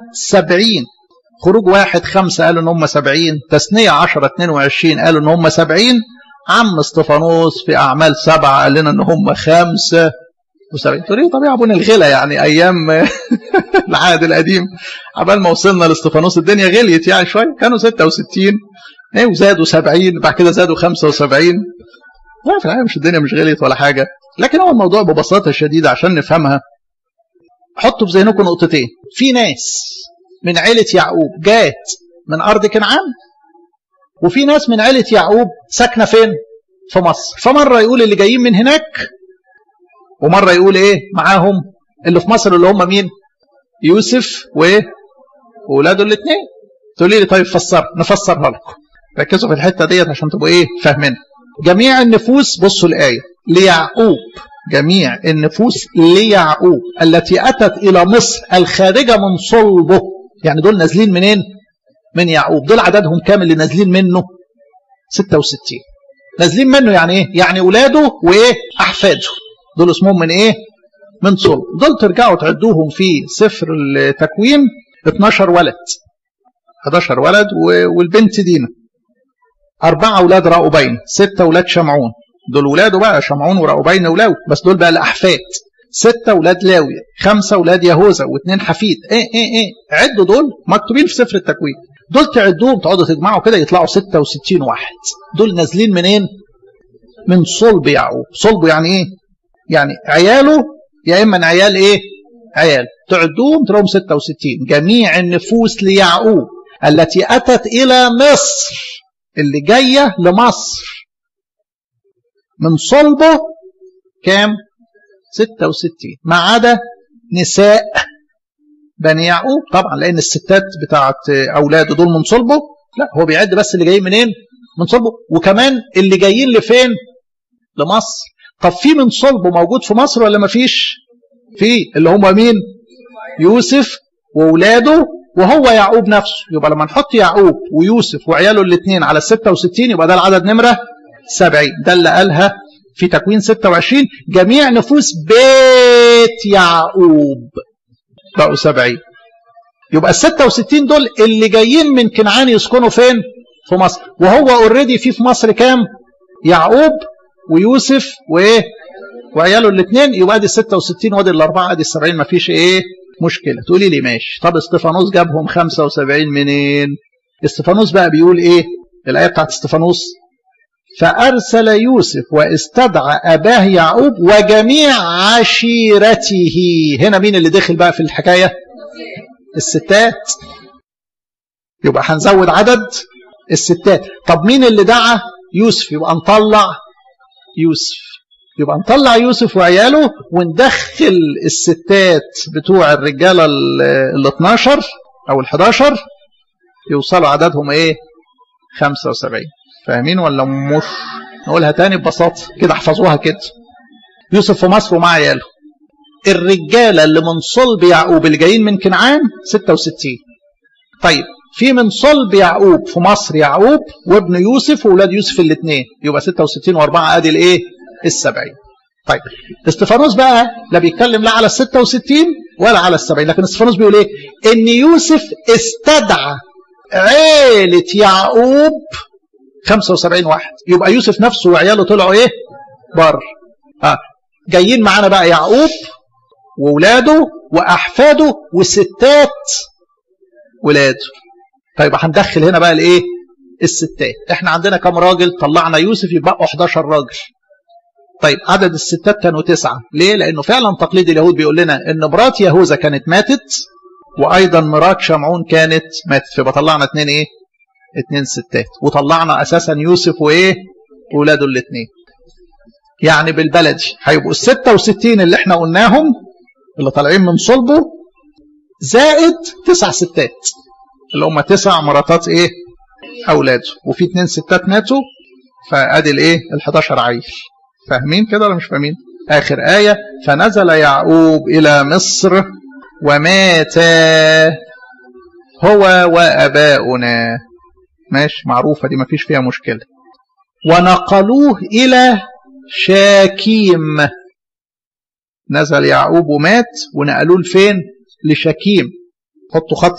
سبعين خروج واحد خمسة قالوا ان هم سبعين تثنية عشرة اتنين وعشرين قالوا ان هم سبعين عم استفانوس في اعمال سبعة قال لنا ان هم خمسة وسبعين تقول ايه طب يا ابونا الغلا يعني ايام العهد القديم عبال ما وصلنا لاستفانوس الدنيا غليت يعني شويه كانوا 66 ايه وزادوا 70 بعد كده زادوا 75 لا في الحقيقه مش الدنيا مش غليت ولا حاجه لكن هو الموضوع ببساطه شديده عشان نفهمها حطوا في ذهنكم نقطتين في ناس من عيله يعقوب جات من ارض كنعان وفي ناس من عيله يعقوب ساكنه فين في مصر فمره يقول اللي جايين من هناك ومره يقول ايه معاهم اللي في مصر اللي هم مين يوسف وايه واولاده الاثنين تقولي لي طيب فسر نفسرها لكم ركزوا في الحته ديت عشان تبقوا ايه فاهمين جميع النفوس بصوا الايه ليعقوب جميع النفوس ليعقوب التي اتت الى مصر الخارجه من صلبه يعني دول نازلين منين من يعقوب دول عددهم كام اللي نازلين منه 66 نازلين منه يعني ايه يعني اولاده وايه احفاده دول اسمهم من ايه من صلب دول ترجعوا تعدوهم في سفر التكوين 12 ولد 11 ولد والبنت دينا أربعة أولاد راؤوبين ستة أولاد شمعون دول ولاده بقى شمعون وراؤوبين ولاوي بس دول بقى الأحفاد ستة أولاد لاوي خمسة أولاد يهوذا واثنين حفيد إيه إيه إيه عدوا دول مكتوبين في سفر التكوين دول تعدوهم تقعدوا تجمعوا كده يطلعوا 66 واحد دول نازلين منين؟ من صلب يعقوب صلبه يعني إيه؟ يعني عياله يا إما عيال إيه؟ عيال تعدوهم تلاقوهم 66 جميع النفوس ليعقوب التي أتت إلى مصر اللي جاية لمصر من صلبه كام 66 ما عدا نساء بني يعقوب طبعا لأن الستات بتاعت أولاده دول من صلبه لا هو بيعد بس اللي جايين منين من صلبه وكمان اللي جايين لفين لمصر طب في من صلبه موجود في مصر ولا ما فيش في اللي هم مين يوسف وولاده وهو يعقوب نفسه يبقى لما نحط يعقوب ويوسف وعياله الاثنين على 66 يبقى ده العدد نمرة 70 ده اللي قالها في تكوين 26 جميع نفوس بيت يعقوب بقوا 70 يبقى ال 66 دول اللي جايين من كنعان يسكنوا فين؟ في مصر وهو اوريدي في في مصر كام؟ يعقوب ويوسف وايه؟ وعياله الاثنين يبقى دي 66 وادي الاربعه ادي ال 70 ما فيش ايه؟ مشكلة تقولي لي ماشي طب استفانوس جابهم 75 منين استفانوس بقى بيقول ايه الآية بتاعت استفانوس فأرسل يوسف واستدعى أباه يعقوب وجميع عشيرته هنا مين اللي دخل بقى في الحكاية الستات يبقى هنزود عدد الستات طب مين اللي دعا يوسف يبقى نطلع يوسف يبقى نطلع يوسف وعياله وندخل الستات بتوع الرجاله ال 12 او ال 11 يوصلوا عددهم ايه 75 فاهمين ولا مش نقولها تاني ببساطه كده احفظوها كده يوسف في مصر ومع عياله الرجاله اللي من صلب يعقوب اللي جايين من كنعان 66 طيب في من صلب يعقوب في مصر يعقوب وابن يوسف واولاد يوسف الاثنين يبقى 66 و4 ادي الايه السبعين طيب استفانوس بقى لا بيتكلم لا على ال 66 ولا على السبعين لكن استفانوس بيقول ايه ان يوسف استدعى عيلة يعقوب 75 واحد يبقى يوسف نفسه وعياله طلعوا ايه بر آه. جايين معانا بقى يعقوب وولاده واحفاده وستات ولاده طيب هندخل هنا بقى الايه الستات احنا عندنا كم راجل طلعنا يوسف يبقوا 11 راجل طيب عدد الستات كانوا تسعة ليه لأنه فعلا تقليد اليهود بيقول لنا أن مرات يهوذا كانت ماتت وأيضا مرات شمعون كانت ماتت فيبقى طلعنا اتنين إيه اتنين ستات وطلعنا أساسا يوسف وإيه ولاده الاثنين يعني بالبلدي هيبقوا الستة وستين اللي احنا قلناهم اللي طالعين من صلبه زائد تسع ستات اللي هم تسع مراتات ايه اولاده وفي اتنين ستات ماتوا فادي الايه ال 11 عيل فاهمين كده ولا مش فاهمين آخر آية فنزل يعقوب إلى مصر ومات هو وأباؤنا ماشي معروفة دي مفيش فيها مشكلة ونقلوه إلى شاكيم نزل يعقوب ومات ونقلوه لفين لشاكيم حطوا خط